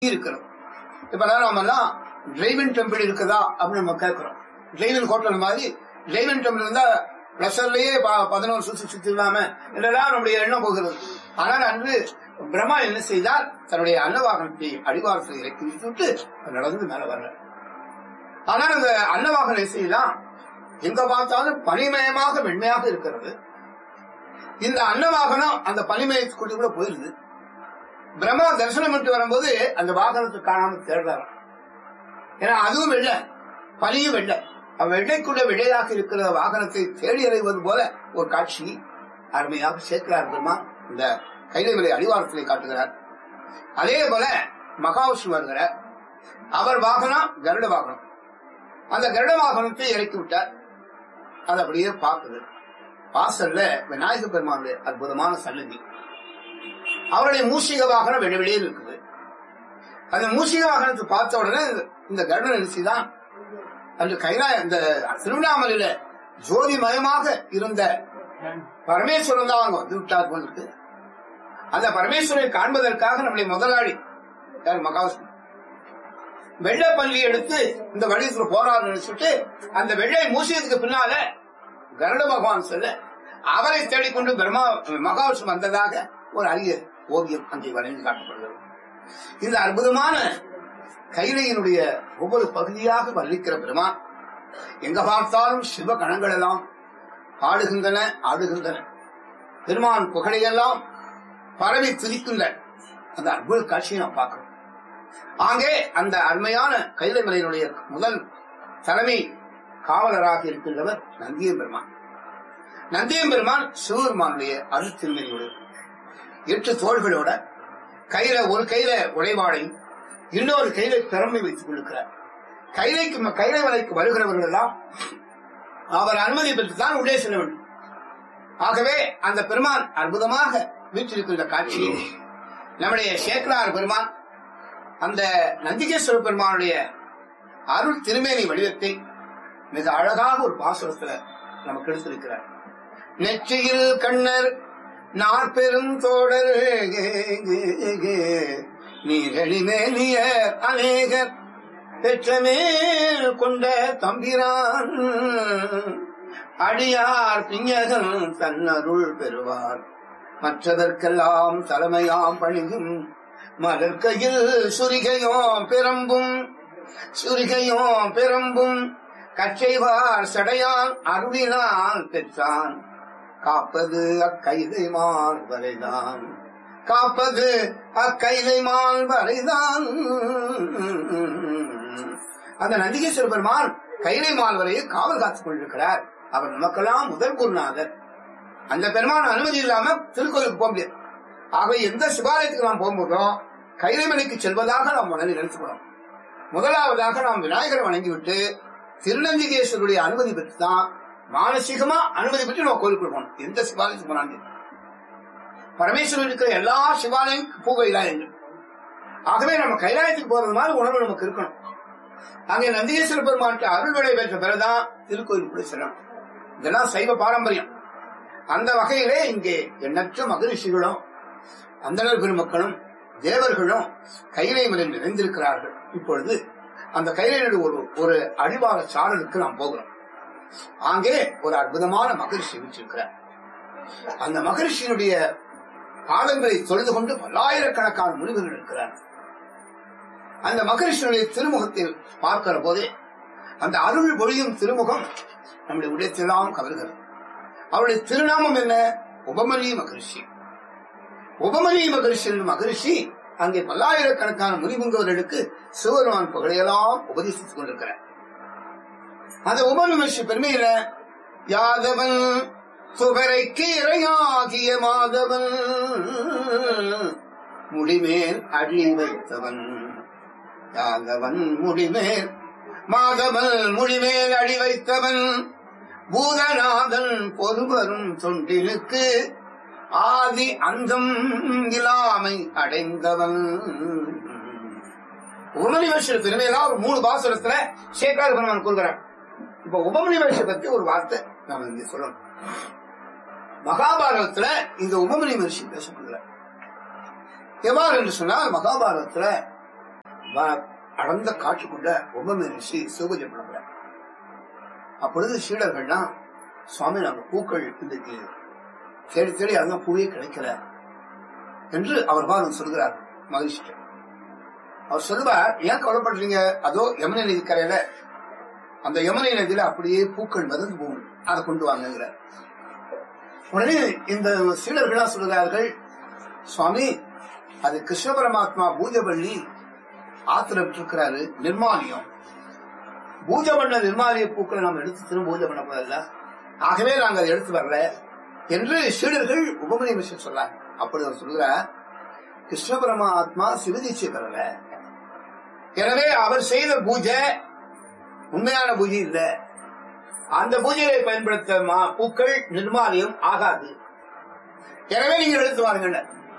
இருக்கிறது இப்ப நாம எல்லாம் டிரைவின் டெம்பிள் இருக்குதா அப்படின்னு நம்ம கேட்கிறோம் டிரைவின் ஹோட்டல் மாதிரி டிரைவின் டெம்பிள் இருந்தா ப்ளஷர்லயே பதினோரு சுத்தி சுத்தி இல்லாம இதெல்லாம் நம்முடைய எண்ணம் போகிறது ஆனால் அன்று பிரம்மா என்ன செய்தார் தன்னுடைய அன்னவாகனத்தை அடிவாரத்தில் இறக்கி விட்டுவிட்டு நடந்து மேல வரல ஆனால் அந்த அன்னவாகனம் என்ன செய்யலாம் எங்க பார்த்தாலும் பனிமயமாக வெண்மையாக இருக்கிறது இந்த அன்னவாகனம் அந்த பனிமயத்துக்குள்ள கூட போயிருது பிரம்மா தரிசனம் பண்ணிட்டு வரும்போது அந்த வாகனத்தை காணாம தேடுறாரு ஏன்னா அதுவும் வெள்ளை பனியும் வெள்ளை வெள்ளைக்குள்ள வெள்ளையாக இருக்கிற வாகனத்தை தேடி அறைவது போல ஒரு காட்சி அருமையாக சேர்க்கிறார் பெருமா இந்த கைலைமலை அடிவாரத்திலே காட்டுகிறார் அதே போல மகாவிஷ்ணு வருகிறார் அவர் வாகனம் கருட வாகனம் அந்த கருட வாகனத்தை இறக்கி விட்டார் அது அப்படியே பார்க்குது வாசல்ல விநாயக பெருமானுடைய அற்புதமான சன்னதி அவருடைய மூஷிக வாகனம் வெளி வெளியே இருக்குது அந்த மூஷிக வாகனத்தை பார்த்த உடனே இந்த கருடன் நினைச்சுதான் அந்த கைலா இந்த திருவண்ணாமலையில ஜோதிமயமாக இருந்த பரமேஸ்வரன் தான் அவங்க வந்து விட்டார் போல அந்த பரமேஸ்வரனை காண்பதற்காக நம்முடைய முதலாளி யார் மகாவிஷ்ணு வெள்ளை பள்ளி எடுத்து இந்த வழித்துல போறாரு நினைச்சுட்டு அந்த வெள்ளை மூசியத்துக்கு பின்னால கருட பகவான் சொல்ல அவரை தேடிக்கொண்டு பிரம்மா மகாவிஷ்ணு வந்ததாக ஒரு அரிய ஓவியம் அங்கே வரைந்து காட்டப்படுகிறது இந்த அற்புதமான கைலையினுடைய ஒவ்வொரு பகுதியாக வர்ணிக்கிற பிரமா எங்க பார்த்தாலும் சிவ கணங்கள் எல்லாம் ஆடுகின்றன ஆடுகின்றன பெருமான் புகழையெல்லாம் பரவி துதிக்கின்ற அந்த அற்புத காட்சியை நாம் பார்க்கிறோம் ஆங்கே அந்த அருமையான கைலை மலையினுடைய முதல் தலைமை காவலராக இருக்கின்றவர் நந்தியம் பெருமான் நந்தியம் பெருமான் சிவபெருமானுடைய அருத்திருமையோடு எட்டு தோள்களோட கையில ஒரு கையில உடைவாளையும் இன்னொரு கையில திறமை வைத்துக் கொண்டிருக்கிறார் கைலைக்கு கைலை மலைக்கு வருகிறவர்கள் எல்லாம் அவர் அனுமதி பெற்றுத்தான் உள்ளே செல்ல வேண்டும் ஆகவே அந்த பெருமான் அற்புதமாக வீற்றிருக்கின்ற காட்சி நம்முடைய சேக்கலார் பெருமான் அந்த நந்திகேஸ்வர பெருமானுடைய அருள் திருமேனி வடிவத்தை மிக அழகாக ஒரு பாசுரத்துல நமக்கு எடுத்திருக்கிறார் நெற்றியில் கண்ணர் நாற்பெரும் தோழர் நீரழிமேலிய அநேகர் பெற்றமேல் கொண்ட தம்பிரான் அடியார் பிஞகன் தன்னருள் பெறுவார் மற்றதற்கெல்லாம் தலைமையாம் பணியும் மலர்கையில் சுரிகையோம் பெரம்பும் சுரிகையோம் பெரம்பும் கச்சைவார் சடையான் அருளினால் பெற்றான் காப்பது அக்கைதை மால் வரைதான் காப்பது அக்கைதை மால் வரைதான் அந்த நந்திகேஸ்வர பெருமான் கைலை மால் வரையை காவல் காத்துக் கொண்டிருக்கிறார் அவர் நமக்கெல்லாம் முதல் குருநாதர் அந்த பெருமான் அனுமதி இல்லாம திருக்கோயிலுக்கு போக முடியாது ஆகவே எந்த சிவாலயத்துக்கு நாம் போகும்போதோ கைலைமலைக்கு செல்வதாக நாம் உடனே நினைச்சுக்கணும் முதலாவதாக நாம் விநாயகரை வணங்கிவிட்டு திருநந்திகேஸ்வருடைய அனுமதி பெற்று தான் மானசீகமா அனுமதி பெற்று நம்ம கோயிலுக்கு போகணும் எந்த சிவாலயத்துக்கு போனாலும் பரமேஸ்வரன் இருக்கிற எல்லா சிவாலயம் பூகைலாயங்கள் ஆகவே நம்ம கைலாயத்துக்கு போறது மாதிரி உணர்வு நமக்கு இருக்கணும் அங்கே நந்திகேஸ்வர பெருமானுக்கு அருள் விடை பெற்ற பிறகுதான் திருக்கோயிலுக்குள்ள செல்லணும் இதெல்லாம் சைவ பாரம்பரியம் அந்த வகையிலே இங்கே எண்ணற்ற மகரிஷிகளும் அந்தனர் பெருமக்களும் தேவர்களும் கைலை மலையில் நிறைந்திருக்கிறார்கள் இப்பொழுது அந்த கைலையோட ஒரு ஒரு அழிவார சாரலுக்கு நாம் போகிறோம் அங்கே ஒரு அற்புதமான மகரிஷி வச்சிருக்கிறார் அந்த மகரிஷியினுடைய பாதங்களை தொழுது கொண்டு பல்லாயிரக்கணக்கான முனிவர்கள் இருக்கிறார் அந்த மகரிஷியுடைய திருமுகத்தில் பார்க்கிற போதே அந்த அருள் பொழியும் திருமுகம் நம்முடைய உடையத்தெல்லாம் கவர்கிறது அவருடைய திருநாமம் என்ன உபமணி மகரிஷி உபமணி மகரிஷி என்ற மகரிஷி அங்கே பல்லாயிரக்கணக்கான முனிமுங்கவர்களுக்கு சிவபெருமான் புகழையெல்லாம் உபதேசித்துக் கொண்டிருக்கிறார் அந்த உபமணி மகரிஷி பெருமையில யாதவன் சுகரைக்கு இறையாகிய மாதவன் முடிமேல் அழி வைத்தவன் யாதவன் முடிமேல் மாதவன் முடிமேல் அடி வைத்தவன் பூதநாதன் பொறுவரும் தொண்டிலுக்கு ஆதி அந்தம் இல்லாமை அடைந்தவன் உபமணி வருஷ பெருமையெல்லாம் ஒரு மூணு பாசுரத்துல சேக்கார பெருமான் கூறுகிறார் இப்ப உபமணி வருஷ பத்தி ஒரு வார்த்தை நாம இங்க சொல்லணும் மகாபாரதத்துல இந்த உபமணி மகர்ஷி பேசப்படுகிறார் எவ்வாறு என்று சொன்னால் மகாபாரதத்துல வ- அடர்ந்த காற்றுக்குள்ள உபம ரிஷி சிவபூஜை பண்ணப்படுறார் அப்பொழுது சீடர்கள்லாம் சுவாமி நாங்க பூக்கள் இன்றைக்கு தேடி தேடி அதான் பூவே கிடைக்கல என்று அவர் பாதம் சொல்கிறார் மகிழ்ச்சி அவர் சொல்லுவார் ஏன் கவலைப்படுறீங்க அதோ யமுனை நதி கரையில அந்த யமுனை நதியில அப்படியே பூக்கள் மிதந்து போகும் அதை கொண்டு வாங்குகிறார் உடனே இந்த சீடர்களா சொல்கிறார்கள் சுவாமி அது கிருஷ்ண பரமாத்மா பூஜை பண்ணி ஆத்திர விட்டிருக்கிறாரு நிர்மாலியம் பூஜை பண்ண நிர்மாலிய பூக்களை நாம் எடுத்து திரும்ப பூஜை பண்ண போதில்ல ஆகவே நாங்க அதை எடுத்து வரல என்று சீடர்கள் உபமணி விஷயம் சொல்றாங்க அப்படி அவர் சொல்கிறார் கிருஷ்ண பரமாத்மா சிவதீட்சை பெறல எனவே அவர் செய்த பூஜை உண்மையான பூஜை இல்ல அந்த பூஜையை பயன்படுத்த மா- பூக்கள் நிர்மாலியம் ஆகாது எனவே நீங்க எடுத்து வாருங்க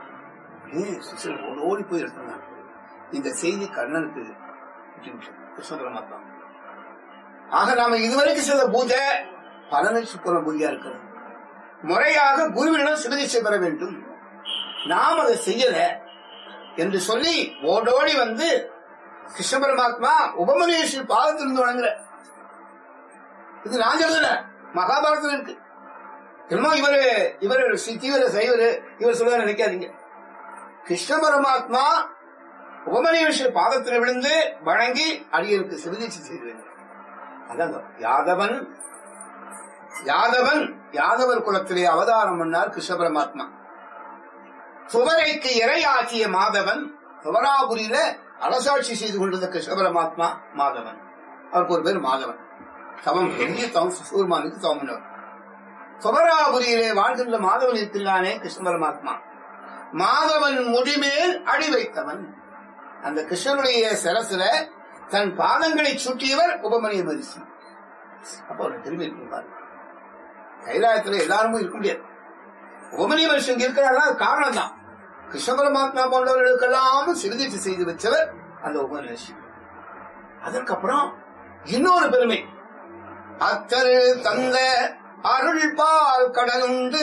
ஓடி ஓடி போய் எடுத்துனாங்க இந்த செய்தி கர்ணனுக்கு புரிஞ்சுச்சு. கிருஷ்ண பரமாத்மா ஆக நாம இதுவரைக்கும் செய்த பூஜை பலனுக்கு போன பூஜையா இருக்கிறது முறையாக குருவிடம் சிவதீட்சை பெற வேண்டும் நாம் அதை செய்யல என்று சொல்லி ஓடோடி வந்து கிருஷ்ண பரமாத்மா உபமனேஸ்வரி பாதத்திலிருந்து வணங்குற இது நான் சொல்லல மகாபாரதம் இருக்கு என்னமோ இவரு இவரு சி- தீவிர சைவரு இவர் சொல்ல நினைக்காதீங்க கிருஷ்ண பரமாத்மா உபமனேஸ்வரி பாதத்தில் விழுந்து வணங்கி அடியருக்கு சிவதீட்சை செய்து அதாங்க யாதவன் யாதவன் யாதவர் குலத்திலே அவதாரம் பண்ணார் கிருஷ்ண பரமாத்மா சுவரைக்கு இரையாக்கிய மாதவன் சுவராபுரியில அரசாட்சி செய்து கொண்டிருந்த கிருஷ்ண பரமாத்மா மாதவன் அவருக்கு ஒரு பேர் மாதவன் தவம் பெரிய தவம் சூர்மானுக்கு தவம் பண்ணவர் சுவராபுரியிலே வாழ்கின்ற மாதவன் இருக்கின்றானே கிருஷ்ண பரமாத்மா மாதவன் முடிமேல் அடி வைத்தவன் அந்த கிருஷ்ணனுடைய சிரசுல தன் பாதங்களை சுற்றியவர் உபமணிய மரிசி அப்போ அவர் திரும்பி இருப்பார் கைலாயத்துல எல்லாருமே இருக்க முடியாது உபமணிய மனுஷன் இங்க இருக்கிறாரா அது காரணம் தான் கிருஷ்ண பரமாத்மா போன்றவர்களுக்கெல்லாம் சிறுதீட்சி செய்து வச்சவர் அந்த உபமனிஷி அதற்கப்புறம் இன்னொரு பெருமை அத்தரு தந்த அருள் பால் கடலுண்டு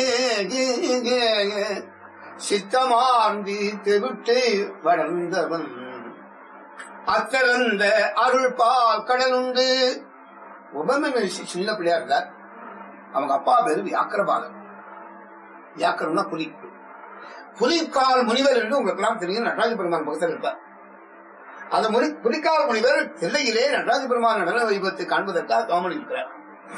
சித்தமாந்தி தெவிட்டு வளர்ந்தவன் அத்தரந்த அருள் பால் கடலுண்டு உபம மனுஷி சின்ன பிள்ளையா இருந்தார் அவங்க அப்பா பேரு வியாக்கரபாலன் வியாக்கரம்னா புலி புலிக்கால் முனிவர் என்று உங்களுக்கு எல்லாம் தெரியும் நடராஜ பெருமான் பக்கத்தில் இருப்பார் அந்த முனி புலிக்கால் முனிவர் தில்லையிலே நடராஜ பெருமான் நடன வைபத்தை காண்பதற்காக கவனம் இருக்கிறார்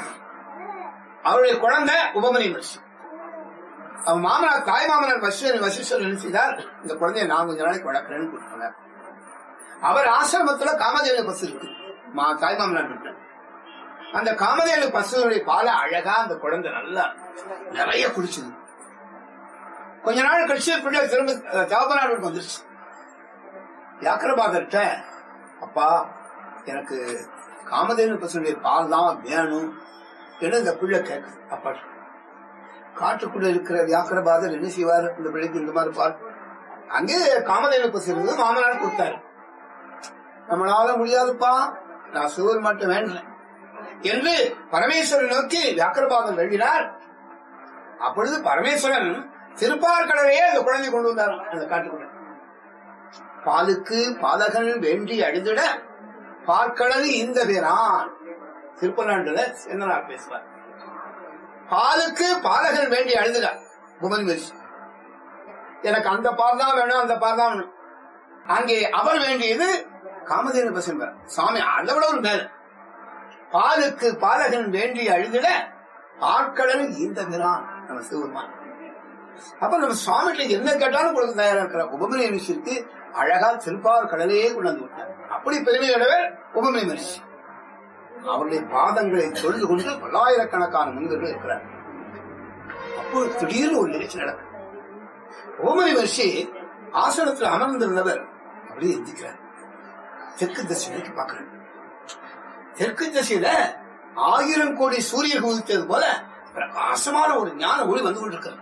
அவருடைய குழந்தை உபமணி மனுஷி அவன் மாமனார் தாய் மாமனார் வசிஷ்டர் வசிஷ்டர் என்ன செய்தார் இந்த குழந்தைய நான் கொஞ்ச நாளைக்கு வளர்க்கிறேன்னு கொடுத்தாங்க அவர் ஆசிரமத்துல காமதேனு பசு இருக்கு மா தாய் மாமனார் வீட்டுல அந்த காமதேனு பசுடைய பாலை அழகா அந்த குழந்தை நல்லா நிறைய குடிச்சது கொஞ்ச நாள் கழிச்சு பிள்ளை திரும்ப தகப்பனார் வீட்டுக்கு வந்துருச்சு வியாக்கிரபாதர்கிட்ட அப்பா எனக்கு காமதேனு பசுடைய பால் தான் வேணும் என்று இந்த பிள்ளை கேட்குது அப்பா காட்டுக்குள்ள இருக்கிற வியாக்கிரபாதர் என்ன செய்வார் இந்த பிள்ளைக்கு இந்த மாதிரி பால் அங்கே காமதேனு பசு இருந்தது மாமனார் கொடுத்தாரு நம்மளால முடியாதுப்பா நான் சுவர் மட்டும் வேண்டேன் என்று பரமேஸ்வரன் நோக்கி வியாக்கிரபாதம் எழுதினார் அப்பொழுது பரமேஸ்வரன் திருப்பார்கடலையே அந்த குழந்தை கொண்டு வந்தார் அந்த காட்டுக்குள்ள பாலுக்கு பாலகன் வேண்டி அழுதிட பார்க்கடல் இந்த பேரான் திருப்பநாண்டுல செந்தனார் பேசுவார் பாலுக்கு பாலகன் வேண்டி அழுதிட குமரி மரிசி எனக்கு அந்த பால் தான் வேணும் அந்த பால் தான் வேணும் அங்கே அவர் வேண்டியது காமதேனு பசும்பர் சாமி அதை விட ஒரு மேல பாலுக்கு பாலகன் வேண்டி அழுதிட ஆட்கடல் இந்த பிரான் நம்ம சிவருமான் அப்ப நம்ம சுவாமிகிட்ட என்ன கேட்டாலும் கொடுக்க தயாரா இருக்கிற உபமணி மனுஷருக்கு அழகா திருப்பார் கடலையே கொண்டாந்து விட்டார் அப்படி பெருமையுடையவர் உபமணி மனுஷி அவருடைய பாதங்களை தொழுது கொண்டு பல்லாயிரக்கணக்கான முனிவர்கள் இருக்கிறார் அப்போ திடீர்னு ஒரு நிகழ்ச்சி நடக்கும் உபமணி மனுஷி ஆசனத்தில் அமர்ந்திருந்தவர் அப்படியே எந்திக்கிறார் தெற்கு திசை நோக்கி பார்க்கிறார் தெற்கு திசையில ஆயிரம் கோடி சூரியன் உதித்தது போல பிரகாசமான ஒரு ஞான ஒளி வந்து கொண்டிருக்கிறது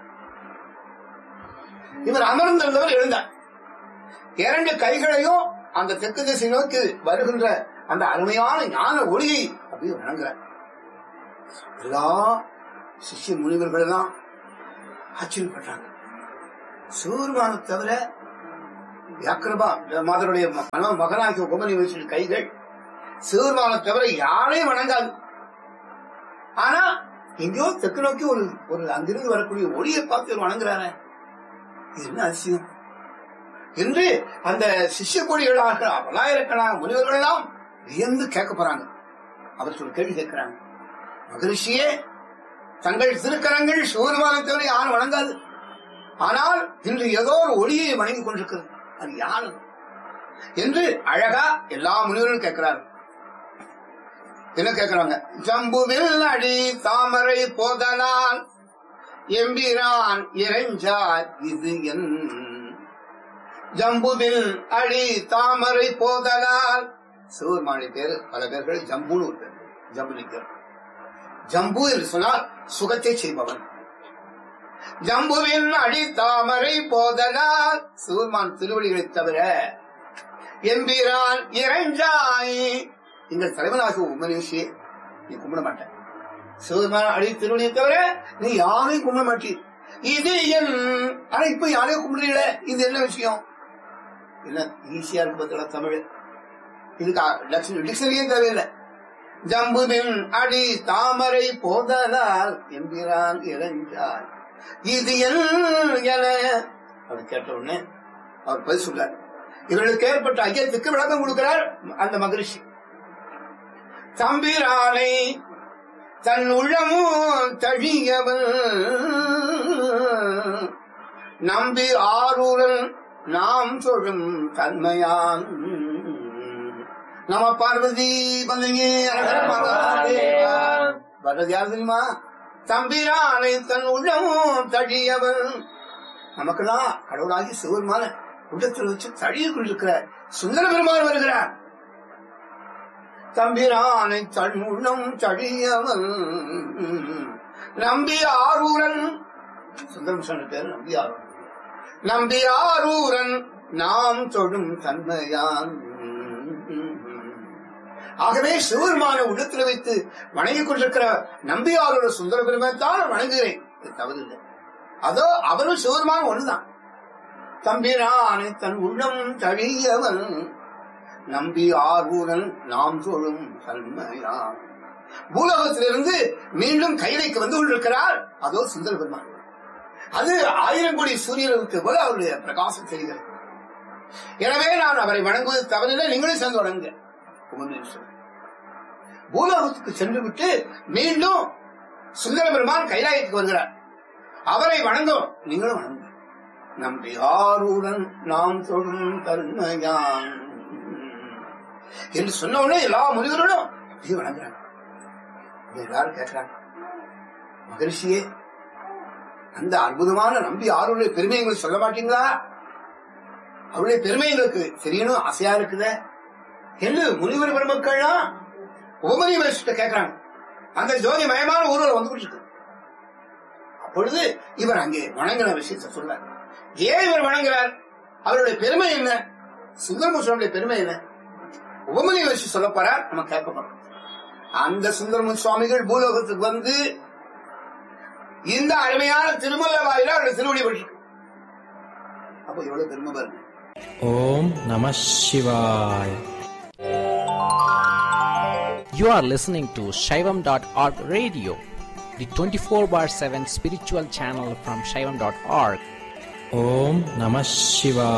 இவர் அமர்ந்திருந்தவர் எழுந்தார் இரண்டு கைகளையும் அந்த தெற்கு திசை நோக்கி வருகின்ற அந்த அருமையான ஞான ஒளியை அப்படியே வணங்குறார் எல்லா சிஷ்ய முனிவர்கள் எல்லாம் ஆச்சரியப்படுறாங்க சிவபெருமானை தவிர வியாக்கிரபா மாதருடைய மன- மகனாகிய உபமணி வயசு கைகள் சிவருமான தவிர யாரையும் வணங்காது ஆனா எங்கேயோ தெற்கு நோக்கி ஒரு ஒரு அங்கிருந்து வரக்கூடிய ஒளியை பார்த்து இவர் வணங்குறாரு இது என்ன அதிசயம் என்று அந்த சிஷ்ய கொடிகளாக பல்லாயிரக்கணக்கான முனிவர்கள் எல்லாம் வியந்து கேட்க போறாங்க அவர் ஒரு கேள்வி கேட்கிறாங்க மகரிஷியே தங்கள் திருக்கரங்கள் சிவருமான தவிர யாரும் வணங்காது ஆனால் இன்று ஏதோ ஒரு ஒளியை வணங்கிக் கொண்டிருக்கிறது அது யாரு என்று அழகா எல்லா முனிவர்களும் கேட்கிறார்கள் என்ன கேட்கிறாங்க ஜம்புவில் அடி தாமரை போதலால் எம்பிரான் இறைஞ்சார் இது என் ஜம்புவில் அடி தாமரை போதலால் சிவருமானி பேரு பல பேர்கள் ஜம்புன்னு ஒரு பேர் ஜம்புலிங்கர் ஜம்பு என்று சொன்னால் சுகத்தை செய்பவன் ஜம்புவின் அடி தாமரை போதலால் சிவருமான் திருவடிகளை தவிர எம்பிரான் இறைஞ்சாய் எங்கள் தலைவனாக உமனேஷே நீ கும்பிட மாட்டேன் சிவபெருமான அடி திருவடியை தவிர நீ யாரையும் கும்பிட மாட்டீர் இது என் ஆனா இப்ப யாரையும் கும்பிடுறீங்களே இது என்ன விஷயம் என்ன ஈஸியா இருக்கு பார்த்தா தமிழ் இதுக்கு டிக்ஷனரியே தேவையில்லை ஜம்புவின் அடி தாமரை போதலால் எம்பிரான் இறைஞ்சாய் இது என் என அவர் கேட்ட உடனே அவர் பதில் சொல்றார் இவர்களுக்கு ஏற்பட்ட ஐயத்துக்கு விளக்கம் கொடுக்கிறார் அந்த மகரிஷி தம்பிரானை தன் உள்ளமும் தழியவன் நம்பி ஆரூரன் நாம் தொழும் தன்மையான் நம பார்வதி பந்தங்கி வர்றது யார் தெரியுமா தம்பிரானை தன் உள்ளமும் தழியவன் நமக்கெல்லாம் கடவுளாகி சிவருமான உள்ளத்தில் வச்சு தழிய கொண்டிருக்கிறார் சுந்தர பெருமாள் வருகிறார் தம்பிரானை தன் உள்ளம் தழியவன் நம்பி ஆரூரன் சுந்தரம் சொன்ன பேர் நம்பி ஆரூரன் நம்பி ஆரூரன் நாம் தொடும் தன்மையான் ஆகவே சிவருமான உள்ளத்தில் வைத்து வணங்கிக் கொண்டிருக்கிற நம்பியாரோட சுந்தர பெருமைத்தான் வணங்குகிறேன் இது தவறில்லை அதோ அவரும் சிவருமான ஒண்ணுதான் தம்பிரானை தன் உள்ளம் தழியவன் நம்பி ஆரூரன் நாம் தொழும் தன்மையான் பூலோகத்திலிருந்து மீண்டும் கைலைக்கு வந்து கொண்டிருக்கிறார் அதோ சுந்தர பெருமான் அது ஆயிரம் கோடி சூரியனுக்கு போல அவருடைய பிரகாசம் தெரிகிறது எனவே நான் அவரை வணங்குவது தவறில்லை நீங்களும் சேர்ந்து வணங்குங்க உமன் சொல்லு. பூலோகத்துக்கு சென்று விட்டு மீண்டும் சுந்தர பெருமான் கைலாயத்துக்கு வருகிறார் அவரை வணங்கும் நீங்களும் வணங்குங்க நம்பி ஆரூரன் நாம் தொழும் தருமையான் என்று சொன்ன உடனே எல்லா முனிவர்களும் அப்படியே வணங்குறாங்க இதை எல்லாரும் கேட்கிறாங்க மகரிஷியே அந்த அற்புதமான நம்பி ஆறுடைய பெருமை எங்களுக்கு சொல்ல மாட்டீங்களா அவருடைய பெருமை எங்களுக்கு தெரியணும் ஆசையா இருக்குதே என்று முனிவர் பெருமக்கள்லாம் உபமணி மகிழ்ச்சிட்ட கேட்கிறாங்க அந்த ஜோதி மயமான ஊரில் வந்து இருக்கு அப்பொழுது இவர் அங்கே வணங்கின விஷயத்தை சொல்றார் ஏன் இவர் வணங்குறார் அவருடைய பெருமை என்ன சுந்தரமுஸ்வாமியுடைய பெருமை என்ன உபமணி வச்சு சொல்ல போறார் நம்ம கேட்க போறோம் அந்த சுந்தரமுன் சுவாமிகள் பூலோகத்துக்கு வந்து இந்த அருமையான திருமல்ல வாயில அவருடைய திருவடி பற்றி அப்ப எவ்வளவு பெருமை பாருங்க Om Namah Shivaya. You are listening to Shaivam.org radio, the 24 bar 7 spiritual channel from Shaivam.org. Om Namah Shivaya.